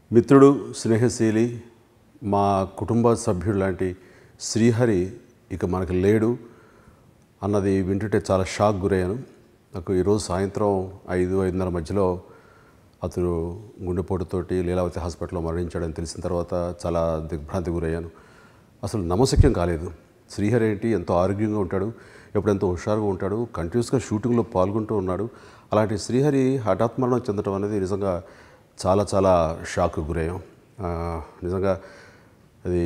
మిత్రుడు స్నేహశీలి మా కుటుంబ సభ్యుడు లాంటి శ్రీహరి ఇక మనకు లేడు అన్నది వింటుంటే చాలా షాక్ గురయ్యాను నాకు ఈరోజు సాయంత్రం ఐదు ఐదున్నర మధ్యలో అతను గుండెపోటుతోటి లీలావతి హాస్పిటల్లో మరణించాడని తెలిసిన తర్వాత చాలా దిగ్భ్రాంతి గురయ్యాను అసలు నమ్మశక్యం కాలేదు శ్రీహరి ఏంటి ఎంతో ఆరోగ్యంగా ఉంటాడు ఎప్పుడు ఎంతో హుషారుగా ఉంటాడు కంటిన్యూస్గా షూటింగ్లో పాల్గొంటూ ఉన్నాడు అలాంటి శ్రీహరి హఠాత్ మరణం చెందడం అనేది నిజంగా చాలా చాలా షాక్ గురయ్యాం ఆ, నిజంగా అది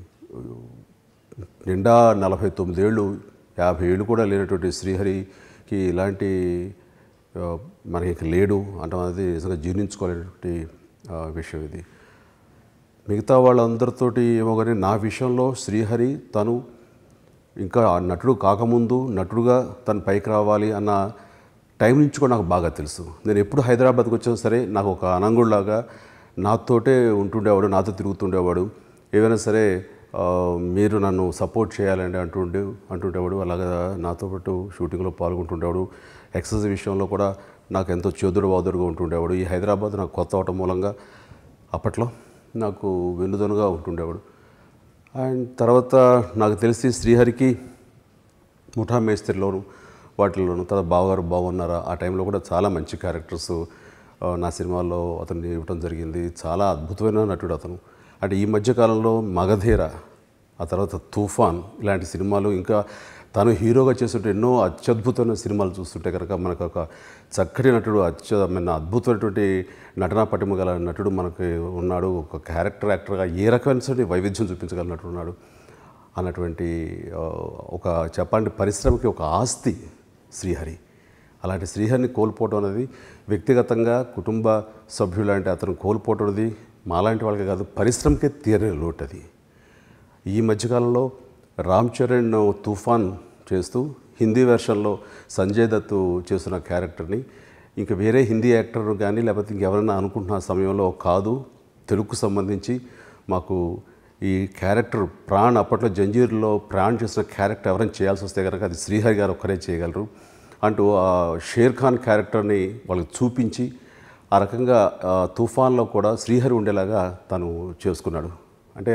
నిండా నలభై తొమ్మిదేళ్ళు యాభై ఏళ్ళు కూడా లేనటువంటి శ్రీహరికి ఇలాంటి ఆ, మనకి ఇక లేడు అంటాం అనేది నిజంగా జీర్ణించుకోలేనటువంటి ఆ, విషయం ఇది మిగతా వాళ్ళందరితోటి ఏమో కానీ నా విషయంలో శ్రీహరి తను ఇంకా ఆ నటుడు కాకముందు నటుడుగా తను పైకి రావాలి అన్న టైం నుంచి కూడా నాకు బాగా తెలుసు నేను ఎప్పుడు హైదరాబాద్కి వచ్చినా సరే నాకు ఒక అనంగుడిలాగా నాతోటే ఉంటుండేవాడు నాతో తిరుగుతుండేవాడు ఏవైనా సరే ఆ, మీరు నన్ను సపోర్ట్ చేయాలండి అంటుండే అంటుండేవాడు అలాగా నాతో పాటు షూటింగ్లో పాల్గొంటుండేవాడు ఎక్సర్సైజ్ విషయంలో కూడా నాకు ఎంతో చేదుడు వాదుడుగా ఉంటుండేవాడు ఈ హైదరాబాద్ నాకు కొత్త అవటం మూలంగా అప్పట్లో నాకు వెన్నుదనుగా ఉంటుండేవాడు అండ్ తర్వాత నాకు తెలిసి శ్రీహరికి ముఠా మేస్త్రిలోను వాటిల్లోను తర్వాత బావగారు బాగున్నారా ఆ టైంలో కూడా చాలా మంచి క్యారెక్టర్స్ ఆ, నా సినిమాల్లో అతన్ని ఇవ్వటం జరిగింది చాలా అద్భుతమైన నటుడు అతను అంటే ఈ మధ్యకాలంలో మగధీర ఆ తర్వాత తుఫాన్ ఇలాంటి సినిమాలు ఇంకా తను హీరోగా చేస్తుంటే ఎన్నో అత్యద్భుతమైన సినిమాలు చూస్తుంటే కనుక మనకు ఒక చక్కటి నటుడు అత్యమైన అద్భుతమైనటువంటి నటనా పటిమ గల నటుడు మనకి ఉన్నాడు ఒక క్యారెక్టర్ యాక్టర్గా ఏ రకమైన వైవిధ్యం చూపించగల నటుడు ఉన్నాడు అన్నటువంటి ఆ, ఒక చెప్పాలంటే పరిశ్రమకి ఒక ఆస్తి శ్రీహరి అలాంటి శ్రీహరిని కోల్పోవడం అనేది వ్యక్తిగతంగా కుటుంబ సభ్యులంటే అతను కోల్పోవడం అనేది మాలాంటి వాళ్ళకి కాదు పరిశ్రమకే తీరని లోటు అది ఈ మధ్యకాలంలో రామ్ చరణ్ తుఫాన్ చేస్తూ హిందీ వెర్షన్లో సంజయ్ దత్ చేస్తున్న క్యారెక్టర్ని ఇంకా వేరే హిందీ యాక్టర్ కానీ లేకపోతే ఇంకెవరైనా అనుకుంటున్న సమయంలో కాదు తెలుగుకు సంబంధించి మాకు ఈ క్యారెక్టర్ ప్రాణ్ అప్పట్లో జంజీర్లో ప్రాణ్ చేసిన క్యారెక్టర్ ఎవరైనా చేయాల్సి వస్తే కనుక అది శ్రీహరి గారు ఒక్కరే చేయగలరు అంటూ ఆ షేర్ ఖాన్ క్యారెక్టర్ని వాళ్ళకి చూపించి ఆ రకంగా ఆ, తుఫాన్లో కూడా శ్రీహరి ఉండేలాగా తను చేసుకున్నాడు అంటే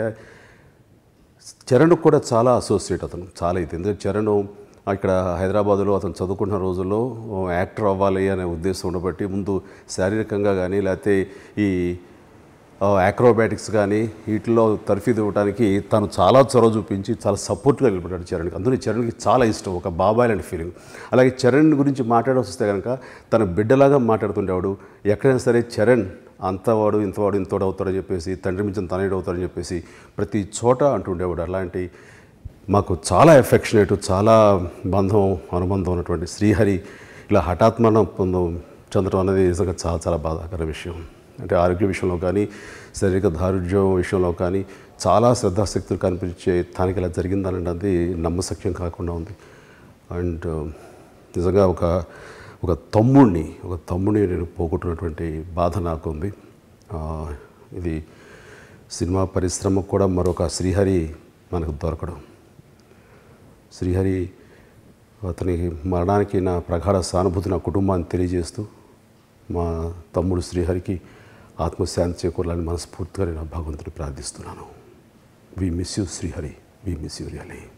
చరణ్ కూడా చాలా అసోసియేట్ అతను చాలా ఇది ఎందుకంటే చరణ్ ఇక్కడ హైదరాబాదులో అతను చదువుకున్న రోజుల్లో ఓ యాక్టర్ అవ్వాలి అనే ఉద్దేశం ఉండబట్టి ముందు శారీరకంగా కానీ లేకపోతే ఈ యాక్రోబాటిక్స్ కానీ వీటిలో తర్ఫీదు ఇవ్వడానికి తను చాలా చొరవ చూపించి చాలా సపోర్ట్గా నిలబడ్డాడు చరణ్కి అందులో చరణ్కి చాలా ఇష్టం ఒక బాబాయ్ లాంటి ఫీలింగ్ అలాగే చరణ్ గురించి మాట్లాడాల్సి వస్తే కనుక తన బిడ్డలాగా మాట్లాడుతుండేవాడు ఎక్కడైనా సరే చరణ్ అంతవాడు ఇంతవాడు ఇంతవాడు అవుతాడని చెప్పేసి తండ్రి మించిన తనయుడు అవుతాడని చెప్పేసి ప్రతి చోట అంటుండేవాడు అలాంటి మాకు చాలా ఎఫెక్షనేట్ చాలా బంధం అనుబంధం ఉన్నటువంటి శ్రీహరి ఇలా హఠాత్మరణం పొందం చెందడం అనేది నిజంగా చాలా చాలా బాధాకర విషయం అంటే ఆరోగ్య విషయంలో కానీ శారీరక దారుఢ్యం విషయంలో కానీ చాలా శ్రద్ధాశక్తులు కనిపించే తనకి ఇలా జరిగిందన్నది నమ్మశక్యం కాకుండా ఉంది అండ్ నిజంగా ఒక ఒక తమ్ముడిని ఒక తమ్ముడిని నేను పోగొట్టినటువంటి బాధ నాకు ఉంది ఆ, ఇది సినిమా పరిశ్రమకు కూడా మరొక శ్రీహరి మనకు దొరకడం శ్రీహరి అతని మరణానికి నా ప్రగాఢ సానుభూతి నా కుటుంబాన్ని తెలియజేస్తూ మా తమ్ముడు శ్రీహరికి ఆత్మశాంతి చేకూరాలని మనస్ఫూర్తిగా నేను ఆ భగవంతుని ప్రార్థిస్తున్నాను we miss you Srihari we miss you really